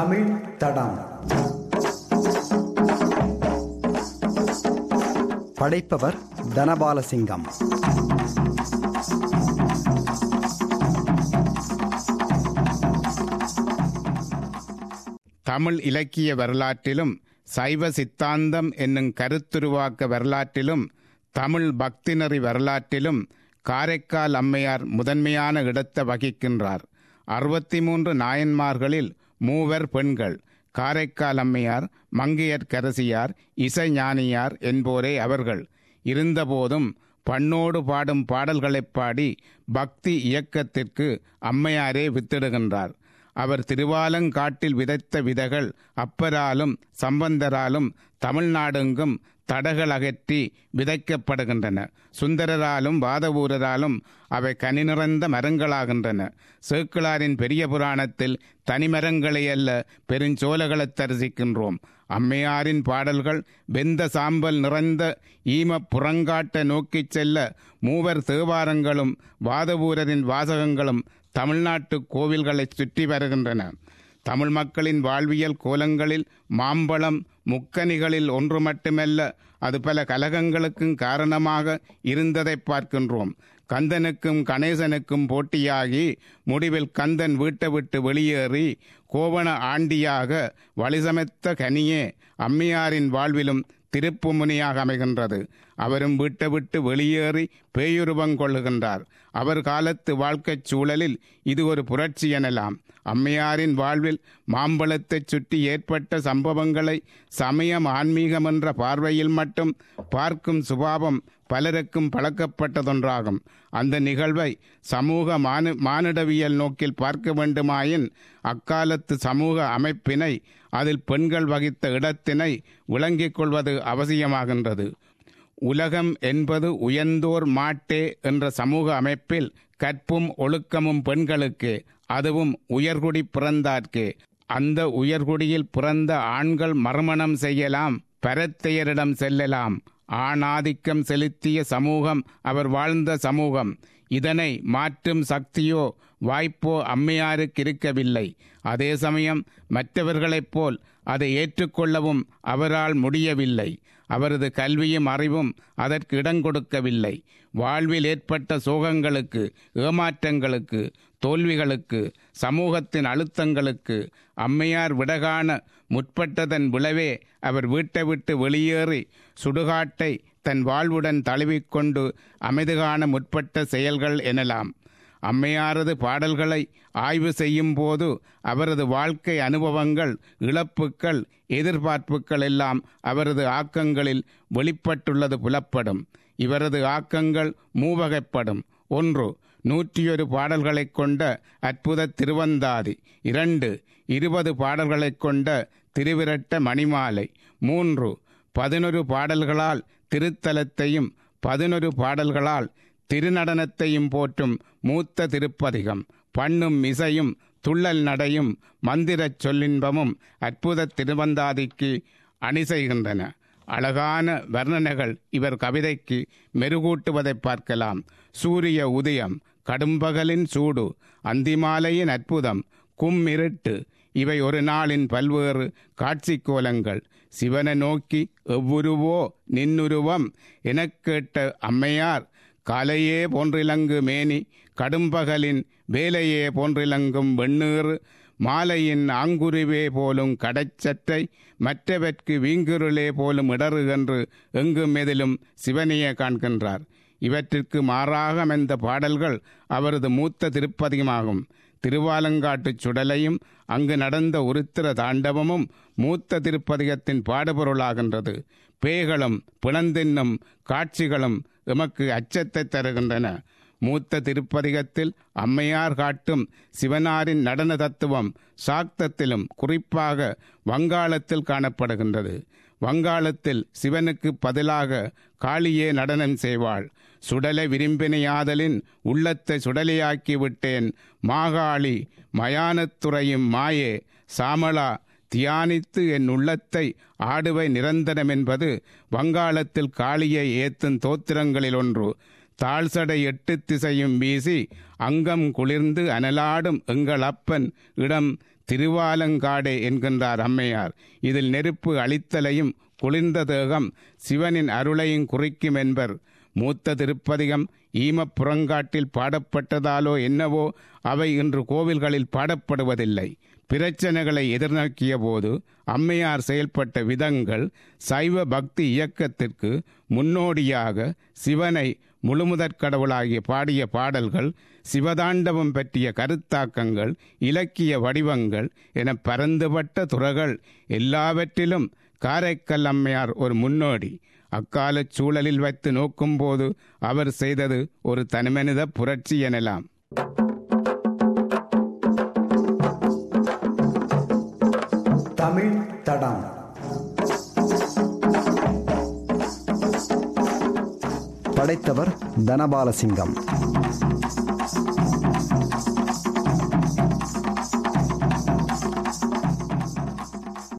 தமிழ் தடம் படைப்பவர் தனபாலசிங்கம் தமிழ் இலக்கிய வரலாற்றிலும் சைவ சித்தாந்தம் என்னும் கருத்துருவாக்க வரலாற்றிலும் தமிழ் பக்திநெறி வரலாற்றிலும் காரைக்கால் அம்மையார் முதன்மையான இடத்தை வகிக்கின்றார் அறுபத்தி மூன்று நாயன்மார்களில் மூவர் பெண்கள் காரைக்கால் அம்மையார் மங்கையர்க்கரசியார் இசைஞானியார் என்போரே அவர்கள் இருந்தபோதும் பண்ணோடு பாடும் பாடல்களைப் பாடி பக்தி இயக்கத்திற்கு அம்மையாரே வித்திடுகின்றார் அவர் திருவாலங்காட்டில் விதைத்த விதைகள் அப்பராலும் சம்பந்தராலும் தமிழ்நாடெங்கும் தடகள் அகற்றி விதைக்கப்படுகின்றன சுந்தரராலும் வாதவூரராலும் அவை கனி நிறைந்த மரங்களாகின்றன சேக்கிழாரின் பெரிய புராணத்தில் தனிமரங்களை அல்ல பெருஞ்சோலைகளை தரிசிக்கின்றோம் அம்மையாரின் பாடல்கள் வெந்த சாம்பல் நிறைந்த ஈம புறங்காட்ட நோக்கிச் செல்ல மூவர் தேவாரங்களும் வாதவூரரின் வாசகங்களும் தமிழ்நாட்டு கோவில்களை சுற்றி வருகின்றன தமிழ் மக்களின் வாழ்வியல் கோலங்களில் மாம்பழம் முக்கனிகளில் ஒன்று மட்டுமல்ல அது பல கலகங்களுக்கும் காரணமாக இருந்ததை பார்க்கின்றோம் கந்தனுக்கும் கணேசனுக்கும் போட்டியாகி முடிவில் கந்தன் வீட்டை விட்டு வெளியேறி கோவண ஆண்டியாக வழிசமைத்த கனியே அம்மையாரின் வாழ்விலும் திருப்பு முனியாக அமைகின்றது அவரும் வீட்டை விட்டு வெளியேறி பேயுருவம் கொள்ளுகின்றார் அவர் காலத்து வாழ்க்கைச் சூழலில் இது ஒரு புரட்சி எனலாம் அம்மையாரின் வாழ்வில் மாம்பழத்தைச் சுற்றி ஏற்பட்ட சம்பவங்களை சமயம் ஆன்மீகம் என்ற பார்வையில் மட்டும் பார்க்கும் சுபாவம் பலருக்கும் பழக்கப்பட்டதொன்றாகும் அந்த நிகழ்வை சமூக மானு மானிடவியல் நோக்கில் பார்க்க வேண்டுமாயின் அக்காலத்து சமூக அமைப்பினை அதில் பெண்கள் வகித்த இடத்தினை விளங்கிக் கொள்வது அவசியமாகின்றது உலகம் என்பது உயர்ந்தோர் மாட்டே என்ற சமூக அமைப்பில் கற்பும் ஒழுக்கமும் பெண்களுக்கு அதுவும் உயர்குடி பிறந்தார்க்கு அந்த உயர்குடியில் பிறந்த ஆண்கள் மறுமணம் செய்யலாம் பரத்தையரிடம் செல்லலாம் ஆணாதிக்கம் செலுத்திய சமூகம் அவர் வாழ்ந்த சமூகம் இதனை மாற்றும் சக்தியோ வாய்ப்போ அம்மையாருக்கு இருக்கவில்லை அதே சமயம் மற்றவர்களைப் போல் அதை ஏற்றுக்கொள்ளவும் அவரால் முடியவில்லை அவரது கல்வியும் அறிவும் அதற்கு இடம் கொடுக்கவில்லை வாழ்வில் ஏற்பட்ட சோகங்களுக்கு ஏமாற்றங்களுக்கு தோல்விகளுக்கு சமூகத்தின் அழுத்தங்களுக்கு அம்மையார் விடகாண முற்பட்டதன் விளைவே அவர் வீட்டை விட்டு வெளியேறி சுடுகாட்டை தன் வாழ்வுடன் தழுவிக்கொண்டு அமைதி காண முற்பட்ட செயல்கள் எனலாம் அம்மையாரது பாடல்களை ஆய்வு செய்யும் போது அவரது வாழ்க்கை அனுபவங்கள் இழப்புக்கள் எதிர்பார்ப்புகள் எல்லாம் அவரது ஆக்கங்களில் வெளிப்பட்டுள்ளது புலப்படும் இவரது ஆக்கங்கள் மூவகைப்படும் ஒன்று நூற்றியொரு பாடல்களைக் கொண்ட அற்புத திருவந்தாதி இரண்டு இருபது பாடல்களைக் கொண்ட திருவிரட்ட மணிமாலை மூன்று பதினொரு பாடல்களால் திருத்தலத்தையும் பதினொரு பாடல்களால் திருநடனத்தையும் போற்றும் மூத்த திருப்பதிகம் பண்ணும் இசையும் துள்ளல் நடையும் மந்திரச் சொல்லின்பமும் அற்புத திருவந்தாதிக்கு அணி செய்கின்றன அழகான வர்ணனைகள் இவர் கவிதைக்கு மெருகூட்டுவதை பார்க்கலாம் சூரிய உதயம் கடும்பகலின் சூடு அந்திமாலையின் அற்புதம் கும் இருட்டு இவை ஒரு நாளின் பல்வேறு காட்சி கோலங்கள் சிவனை நோக்கி எவ்வுருவோ நின்னுருவம் எனக் கேட்ட அம்மையார் காலையே போன்றிலங்கு மேனி கடும்பகலின் வேலையே போன்றிலங்கும் வெண்ணீறு மாலையின் ஆங்குருவே போலும் கடைச்சற்றை மற்றவர்க்கு வீங்குருளே போலும் இடறு என்று எங்கும் எதிலும் சிவனையே காண்கின்றார் இவற்றிற்கு மாறாக அமைந்த பாடல்கள் அவரது மூத்த திருப்பதிகமாகும் திருவாலங்காட்டுச் சுடலையும் அங்கு நடந்த உருத்திர தாண்டவமும் மூத்த திருப்பதிகத்தின் பாடுபொருளாகின்றது பேய்களும் பிணந்தின்னும் காட்சிகளும் எமக்கு அச்சத்தை தருகின்றன மூத்த திருப்பதிகத்தில் அம்மையார் காட்டும் சிவனாரின் நடன தத்துவம் சாக்தத்திலும் குறிப்பாக வங்காளத்தில் காணப்படுகின்றது வங்காளத்தில் சிவனுக்கு பதிலாக காளியே நடனம் செய்வாள் சுடலை விரும்பினையாதலின் உள்ளத்தை சுடலையாக்கி விட்டேன் மாகாளி மயானத்துறையும் மாயே சாமளா தியானித்து என் உள்ளத்தை ஆடுவை நிரந்தரம் என்பது வங்காளத்தில் காளியை ஏத்தும் தோத்திரங்களில் ஒன்று தாழ்சடை எட்டு திசையும் வீசி அங்கம் குளிர்ந்து அனலாடும் எங்கள் அப்பன் இடம் திருவாலங்காடே என்கின்றார் அம்மையார் இதில் நெருப்பு அழித்தலையும் குளிர்ந்த தேகம் சிவனின் அருளையும் குறிக்கும் என்பர் மூத்த திருப்பதிகம் ஈமப் புறங்காட்டில் பாடப்பட்டதாலோ என்னவோ அவை இன்று கோவில்களில் பாடப்படுவதில்லை பிரச்சனைகளை எதிர்நோக்கிய போது அம்மையார் செயல்பட்ட விதங்கள் சைவ பக்தி இயக்கத்திற்கு முன்னோடியாக சிவனை முழுமுதற் கடவுளாகிய பாடிய பாடல்கள் சிவதாண்டவம் பற்றிய கருத்தாக்கங்கள் இலக்கிய வடிவங்கள் என பரந்துபட்ட துறைகள் எல்லாவற்றிலும் காரைக்கல் அம்மையார் ஒரு முன்னோடி அக்காலச் சூழலில் வைத்து நோக்கும்போது அவர் செய்தது ஒரு தனிமனித புரட்சி எனலாம் தமிழ் தடம் படைத்தவர் தனபாலசிங்கம்